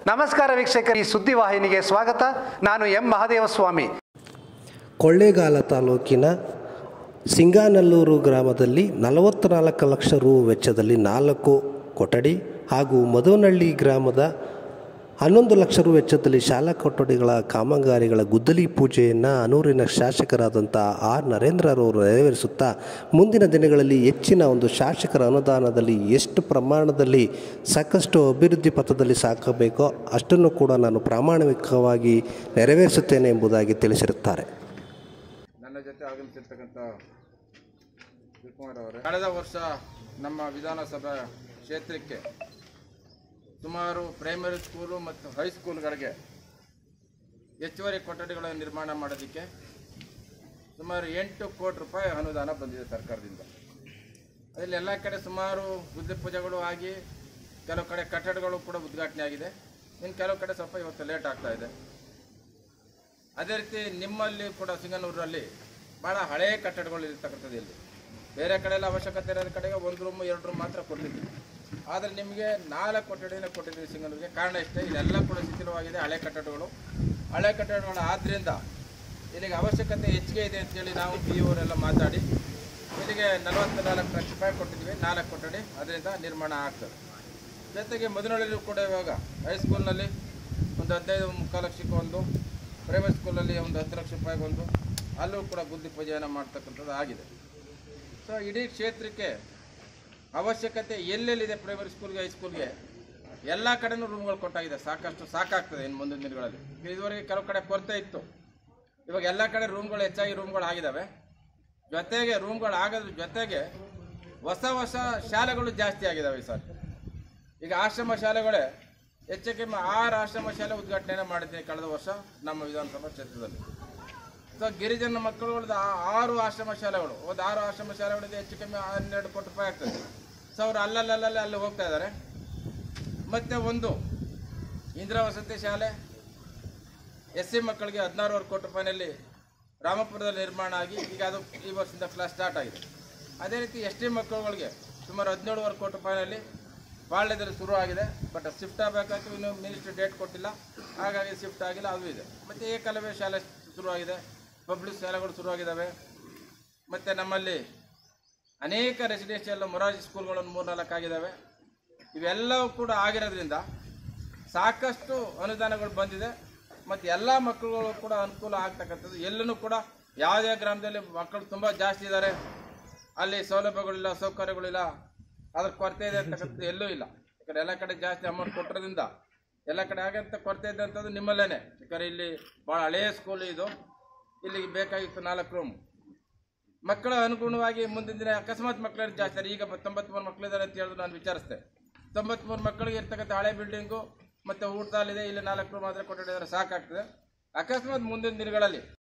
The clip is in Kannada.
ನಮಸ್ಕಾರ ವೀಕ್ಷಕರು ಈ ಸುದ್ದಿವಾಹಿನಿಗೆ ಸ್ವಾಗತ ನಾನು ಎಂ ಮಹದೇವಸ್ವಾಮಿ ಕೊಳ್ಳೇಗಾಲ ತಾಲೂಕಿನ ಸಿಂಗಾನಲ್ಲೂರು ಗ್ರಾಮದಲ್ಲಿ ನಲವತ್ತ್ನಾಲ್ಕು ಲಕ್ಷ ರು ವೆಚ್ಚದಲ್ಲಿ ನಾಲ್ಕು ಕೊಠಡಿ ಹಾಗೂ ಮಧುನಹಳ್ಳಿ ಗ್ರಾಮದ ಹನ್ನೊಂದು ಲಕ್ಷ ರು ವೆಚ್ಚದಲ್ಲಿ ಶಾಲಾ ಕೊಠಡಿಗಳ ಕಾಮಗಾರಿಗಳ ಗುದ್ದಲಿ ಪೂಜೆಯನ್ನು ಅನೂರಿನ ಶಾಸಕರಾದಂಥ ಆರ್ ನರೇಂದ್ರರವರು ನೆರವೇರಿಸುತ್ತಾ ಮುಂದಿನ ದಿನಗಳಲ್ಲಿ ಹೆಚ್ಚಿನ ಒಂದು ಶಾಸಕರ ಅನುದಾನದಲ್ಲಿ ಎಷ್ಟು ಪ್ರಮಾಣದಲ್ಲಿ ಸಾಕಷ್ಟು ಅಭಿವೃದ್ಧಿ ಪಥದಲ್ಲಿ ಸಾಕಬೇಕೋ ಅಷ್ಟನ್ನು ಕೂಡ ನಾನು ಪ್ರಾಮಾಣಿಕವಾಗಿ ನೆರವೇರಿಸುತ್ತೇನೆ ಎಂಬುದಾಗಿ ತಿಳಿಸಿರುತ್ತಾರೆ ನನ್ನ ಜೊತೆ ಆಗಮಿಸಿರ್ತಕ್ಕಂಥ ಶಿವಕುಮಾರ್ ಅವರೇ ಕಳೆದ ವರ್ಷ ನಮ್ಮ ವಿಧಾನಸಭಾ ಕ್ಷೇತ್ರಕ್ಕೆ ಸುಮಾರು ಪ್ರೈಮರಿ ಸ್ಕೂಲು ಮತ್ತು ಹೈಸ್ಕೂಲ್ಗಳಿಗೆ ಹೆಚ್ಚುವರಿ ಕೊಠಡಿಗಳ ನಿರ್ಮಾಣ ಮಾಡೋದಕ್ಕೆ ಸುಮಾರು ಎಂಟು ಕೋಟಿ ರೂಪಾಯಿ ಅನುದಾನ ಬಂದಿದೆ ಸರ್ಕಾರದಿಂದ ಅದರಲ್ಲಿ ಎಲ್ಲ ಕಡೆ ಸುಮಾರು ಬುದ್ಧಿ ಪೂಜೆಗಳು ಆಗಿ ಕೆಲವು ಕಡೆ ಕಟ್ಟಡಗಳು ಕೂಡ ಉದ್ಘಾಟನೆ ಆಗಿದೆ ಇನ್ನು ಕೆಲವು ಕಡೆ ಸ್ವಲ್ಪ ಇವತ್ತು ಲೇಟ್ ಆಗ್ತಾ ಇದೆ ಅದೇ ರೀತಿ ನಿಮ್ಮಲ್ಲಿ ಕೂಡ ಸಿಂಗನೂರಲ್ಲಿ ಭಾಳ ಹಳೆಯ ಕಟ್ಟಡಗಳು ಇರ್ತಕ್ಕಂಥದ್ದು ಇಲ್ಲಿ ಬೇರೆ ಕಡೆ ಎಲ್ಲ ಅವಶ್ಯಕತೆ ಇರೋದ ಕಡೆಗೆ ಒಂದು ರೂಮ್ ಎರಡು ರೂಮ್ ಮಾತ್ರ ಕೊಟ್ಟಿದ್ವಿ ಆದರೆ ನಿಮಗೆ ನಾಲ್ಕು ಕೊಠಡಿನ ಕೊಟ್ಟಿದ್ದೀವಿ ಸಿಂಗನೂರಿಗೆ ಕಾರಣ ಇಷ್ಟೇ ಇದೆಲ್ಲ ಕೂಡ ಶಿಥಿಲವಾಗಿದೆ ಹಳೆ ಕಟ್ಟಡಗಳು ಹಳೆ ಕಟ್ಟಡಗಳು ಆದ್ದರಿಂದ ಇಲ್ಲಿಗೆ ಅವಶ್ಯಕತೆ ಹೆಚ್ಚಿಗೆ ಇದೆ ಅಂತೇಳಿ ನಾವು ಬಿ ಅವರೆಲ್ಲ ಮಾತಾಡಿ ಇಲ್ಲಿಗೆ ನಲವತ್ತು ನಾಲ್ಕು ಲಕ್ಷ ರೂಪಾಯಿ ಕೊಟ್ಟಿದ್ವಿ ನಾಲ್ಕು ಕೊಠಡಿ ಅದರಿಂದ ನಿರ್ಮಾಣ ಆಗ್ತದೆ ಜೊತೆಗೆ ಮಧುನಹಳ್ಳಿಯಲ್ಲೂ ಕೂಡ ಇವಾಗ ಹೈಸ್ಕೂಲ್ನಲ್ಲಿ ಒಂದು ಹದಿನೈದು ಮುಕ್ಕಾಲು ಲಕ್ಷಕ್ಕೆ ಒಂದು ಪ್ರೈವೇಟ್ ಸ್ಕೂಲಲ್ಲಿ ಒಂದು ಹತ್ತು ಲಕ್ಷ ರೂಪಾಯಿಗೆ ಒಂದು ಅಲ್ಲೂ ಕೂಡ ಬುದ್ಧಿ ಪೂಜೆಯನ್ನು ಮಾಡ್ತಕ್ಕಂಥದ್ದು ಆಗಿದೆ ಸೊ ಇಡೀ ಕ್ಷೇತ್ರಕ್ಕೆ ಅವಶ್ಯಕತೆ ಎಲ್ಲೆಲ್ಲಿದೆ ಪ್ರೈಮರಿ ಸ್ಕೂಲ್ಗೆ ಹೈಸ್ಕೂಲ್ಗೆ ಎಲ್ಲ ಕಡೆನೂ ರೂಮ್ಗಳು ಕೊಟ್ಟಾಗಿದೆ ಸಾಕಷ್ಟು ಸಾಕಾಗ್ತದೆ ಇನ್ನು ಮುಂದಿನ ದಿನಗಳಲ್ಲಿ ಇದುವರೆಗೆ ಕೆಲವು ಕಡೆ ಕೊರತೆ ಇತ್ತು ಇವಾಗ ಎಲ್ಲ ಕಡೆ ರೂಮ್ಗಳು ಹೆಚ್ಚಾಗಿ ರೂಮ್ಗಳು ಆಗಿದ್ದಾವೆ ಜೊತೆಗೆ ರೂಮ್ಗಳು ಆಗೋದ್ರ ಜೊತೆಗೆ ಹೊಸ ಹೊಸ ಶಾಲೆಗಳು ಜಾಸ್ತಿ ಆಗಿದ್ದಾವೆ ಈ ಸಾರಿ ಈಗ ಆಶ್ರಮ ಶಾಲೆಗಳೇ ಹೆಚ್ಚು ಕಮ್ಮಿ ಆರು ಆಶ್ರಮ ಶಾಲೆ ಉದ್ಘಾಟನೆ ಮಾಡಿದ್ದೀನಿ ಕಳೆದ ವರ್ಷ ನಮ್ಮ ವಿಧಾನಸಭಾ ಕ್ಷೇತ್ರದಲ್ಲಿ ಸೊ ಗಿರಿಜನ ಮಕ್ಕಳುಗಳದ್ದು ಆ- ಆರು ಆಶ್ರಮ ಶಾಲೆಗಳು ಒಂದು ಆರು ಆಶ್ರಮ ಶಾಲೆಗಳಿಗೆ ಹೆಚ್ಚು ಕಮ್ಮಿ ಹನ್ನೆರಡು ಕೋಟಿ ರೂಪಾಯಿ ಆಗ್ತದೆ ಸೊ ಅವರು ಅಲ್ಲಲ್ಲಲ್ಲಲ್ಲಿ ಅಲ್ಲಿ ಹೋಗ್ತಾ ಇದ್ದಾರೆ ಮತ್ತು ಒಂದು ಇಂದಿರಾ ವಸತಿ ಶಾಲೆ ಎಸ್ ಸಿ ಮಕ್ಕಳಿಗೆ ಹದಿನಾರೂವರೆ ಕೋಟಿ ರೂಪಾಯಿನಲ್ಲಿ ರಾಮಪುರದಲ್ಲಿ ನಿರ್ಮಾಣ ಆಗಿ ಈಗ ಅದು ಈ ವರ್ಷದಿಂದ ಕ್ಲಾಸ್ ಸ್ಟಾರ್ಟ್ ಆಗಿದೆ ಅದೇ ರೀತಿ ಎಸ್ ಟಿ ಮಕ್ಕಳುಗಳಿಗೆ ಸುಮಾರು ಹದಿನೇಳುವರೆ ಕೋಟಿ ರೂಪಾಯಿನಲ್ಲಿ ಪಾಳ್ಯದಲ್ಲಿ ಶುರು ಆಗಿದೆ ಬಟ್ ಶಿಫ್ಟ್ ಆಗಬೇಕಾದ್ರೆ ಇನ್ನು ಮಿನಿಸ್ಟ್ರಿ ಡೇಟ್ ಕೊಟ್ಟಿಲ್ಲ ಹಾಗಾಗಿ ಶಿಫ್ಟ್ ಆಗಿಲ್ಲ ಅದು ಇದೆ ಮತ್ತು ಏಕಲವ್ಯ ಶಾಲೆ ಶುರುವಾಗಿದೆ ಪಬ್ಲಿಕ್ ಶಾಲೆಗಳು ಶುರುವಾಗಿದ್ದಾವೆ ಮತ್ತು ನಮ್ಮಲ್ಲಿ ಅನೇಕ ರೆಸಿಡೆನ್ಷಿಯಲ್ ಮೊರಾರ್ಜಿ ಸ್ಕೂಲ್ಗಳನ್ನು ಮೂರ್ನಾಲ್ಕು ಆಗಿದ್ದಾವೆ ಇವೆಲ್ಲವೂ ಕೂಡ ಆಗಿರೋದ್ರಿಂದ ಸಾಕಷ್ಟು ಅನುದಾನಗಳು ಬಂದಿದೆ ಮತ್ತು ಎಲ್ಲ ಮಕ್ಕಳುಗಳು ಕೂಡ ಅನುಕೂಲ ಆಗ್ತಕ್ಕಂಥದ್ದು ಎಲ್ಲೂ ಕೂಡ ಯಾವುದೇ ಗ್ರಾಮದಲ್ಲಿ ಮಕ್ಕಳು ತುಂಬ ಜಾಸ್ತಿ ಇದ್ದಾರೆ ಅಲ್ಲಿ ಸೌಲಭ್ಯಗಳಿಲ್ಲ ಸೌಕರ್ಯಗಳಿಲ್ಲ ಅದ್ರ ಕೊರತೆ ಇದೆ ಅಂತಕ್ಕಂಥದ್ದು ಎಲ್ಲೂ ಇಲ್ಲ ಯಾಕಂದ್ರೆ ಎಲ್ಲ ಕಡೆ ಜಾಸ್ತಿ ಅಮೌಂಟ್ ಕೊಟ್ಟಿರೋದ್ರಿಂದ ಎಲ್ಲ ಕಡೆ ಆಗಂತ ಕೊರತೆ ಇದೆ ಅಂತದ್ದು ನಿಮ್ಮಲ್ಲೇನೆ ಯಾಕಂದ್ರೆ ಇಲ್ಲಿ ಭಾಳ ಹಳೆಯ ಸ್ಕೂಲ್ ಇದು ಇಲ್ಲಿಗೆ ಬೇಕಾಗಿತ್ತು ನಾಲ್ಕು ರೂಮ್ ಮಕ್ಕಳ ಅನುಗುಣವಾಗಿ ಮುಂದಿನ ದಿನ ಅಕಸ್ಮಾತ್ ಮಕ್ಕಳು ಜಾಸ್ತಿ ಇದ್ದಾರೆ. ಈಗ ತೊಂಬತ್ಮೂರು ಮಕ್ಕಳಿದ್ದಾರೆ ಅಂತ ಹೇಳಿದ್ರು ನಾನು ವಿಚಾರಿಸಿದೆ ತೊಂಬತ್ಮೂರು ಮಕ್ಕಳಿಗೆ ಇರ್ತಕ್ಕಂಥ ಹಳೆ ಬಿಲ್ಡಿಂಗು ಮತ್ತು ಊಟದಲ್ಲಿದೆ ಇಲ್ಲಿ ನಾಲ್ಕು ರೂಮ್ ಆದರೆ ಕೊಟ್ಟಿದ್ದಾರೆ ಸಾಕಾಗ್ತದೆ ಅಕಸ್ಮಾತ್ ಮುಂದಿನ ದಿನಗಳಲ್ಲಿ